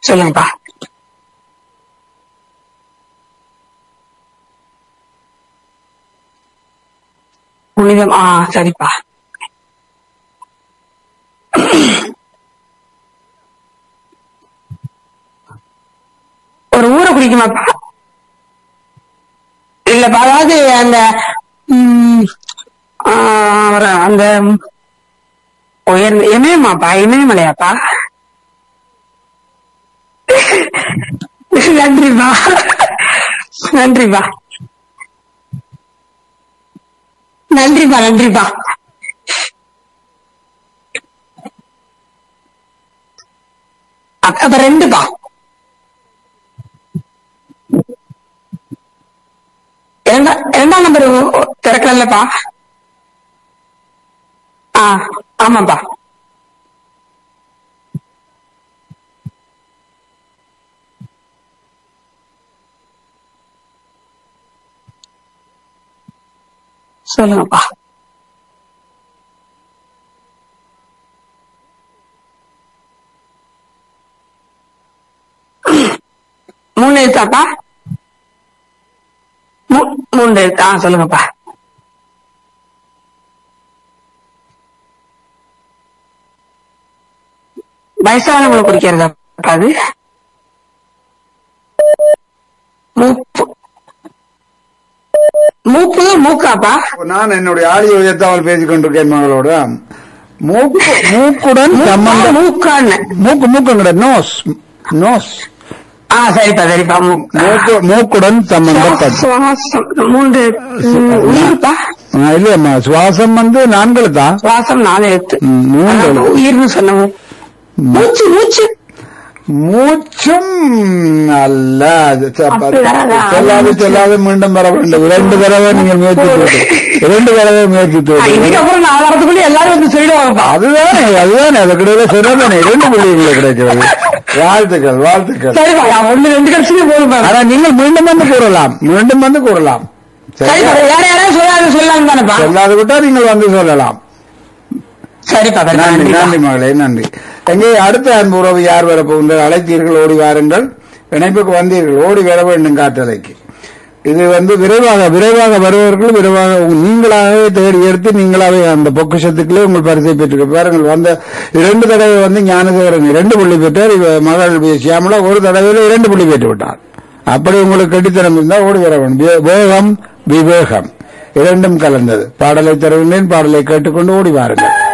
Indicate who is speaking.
Speaker 1: சொல்லுங்கப்பா புனிதம் ஆ சரிப்பா ஒரு ஊரை குடிக்குமாப்பா இல்லப்பா அதாவது அந்த ம், ஆ, ஒரு அந்த உயர்ந்த இமயமாப்பா இமயமலையாப்பா நன்றிப்பா நன்றிப்பா நன்றிப்பா நன்றிப்பா அப்ப அப்ப ரெண்டுப்பா இரண்டா இரண்டாம் நம்பர் திறக்கலப்பா ஆ ஆமாப்பா சொல்லுங்கப்பா மூணு எழுத்தாப்பா மூ- மூணு எழுத்து ஆ சொல்லுங்கப்பா வயசானவங்களை குடிக்கிறதா அது மூப்பு மூப்பு மூக்காப்பா
Speaker 2: நான் என்னுடைய ஆடியோ உயர்த்தாமல் பேசிக் கொண்டிருக்கேன் மகளோடு மூக்கு மூக்குடன்
Speaker 1: மூக்கா,
Speaker 2: சம்பந்தம்
Speaker 1: மூக்கான்னு
Speaker 2: மூக்கு மூக்குங்கட நோஸ் நோஸ்
Speaker 1: ஆ சரிப்பா சரிப்பா மூக்கு
Speaker 2: மூக்கு மூக்குடன் சம்பந்தப்பட்ட
Speaker 1: சுவாசம் மூன்று ம், உயிருப்பா
Speaker 2: ஆ, இல்லையம்மா சுவாசம் வந்து நான்கு தான்
Speaker 1: சுவாசம் நாலு எழுத்து
Speaker 2: ம், மூணு
Speaker 1: அதான்
Speaker 2: எழுத்து.
Speaker 1: உயிர்னு சொன்னோம் மூச்சு மூச்சு
Speaker 2: மூச்சும் அல்ல அது ச-
Speaker 1: அப்படி வராதா?
Speaker 2: சொல்லாது சொல்லாது மீண்டும் வர வேண்டும் இரண்டு தடவை நீங்கள் முயற்சி செய்து இரண்டு தடவை முயற்சி
Speaker 1: ஆ,
Speaker 2: செய்து
Speaker 1: இதுக்கப்புறம் நான் வரதுக்குள்ள எல்லாரும் வந்து சொல்லிடுவாங்கப்பா
Speaker 2: அதுதானே அதுதானே அது கிடையாது சொன்னதானே இரண்டு புள்ளிகளை கிடைக்கிறது வாழ்த்துக்கள் வாழ்த்துக்கள்
Speaker 1: சரிப்பா நான் ஒண்ணு ரெண்டு கடைசியும் போதுப்பா
Speaker 2: ஆனா நீங்கள் மீண்டும் வந்து கூறலாம் மீண்டும் வந்து கூறலாம்
Speaker 1: சரிப்பா வேற யாராவது சொல்லாது சொல்லலாம் தானேப்பா
Speaker 2: சொல்லாது விட்டா நீங்கள் வந்து சொல்லலாம்
Speaker 1: சரிப்பா சரிப்பா
Speaker 2: நன்றி
Speaker 1: நன்றிப்பா.
Speaker 2: நன்றி மகளே நன்றி எங்கே அடுத்த அன்பு உறவு யார் வரப்போகின்ற அழைத்தீர்கள் ஓடி வாருங்கள் இணைப்புக்கு வந்தீர்கள் ஓடி வர வேண்டும் காற்றலைக்கு இது வந்து விரைவாக விரைவாக வருவவர்கள் விரைவாக உங்க- நீங்களாகவே தேடி எடுத்து நீங்களாவே அந்த பொக்கிஷத்துக்குள்ளே உங்கள் பரிசை பெற்றுக்க பாருங்கள் வந்த இரண்டு தடவை வந்து ஞானசேகரன் இரண்டு புள்ளி பெற்றார் இவ மகள் சியாமலா ஒரு தடவையில் இரண்டு புள்ளி பெற்று விட்டார் அப்படி உங்களுக்கு கெட்டித்தனம் இருந்தால் ஓடி வர வேண்டும் வே- வேகம் விவேகம் இரண்டும் கலந்தது பாடலை தருகின்றேன் பாடலை கேட்டுக்கொண்டு ஓடி வாருங்கள்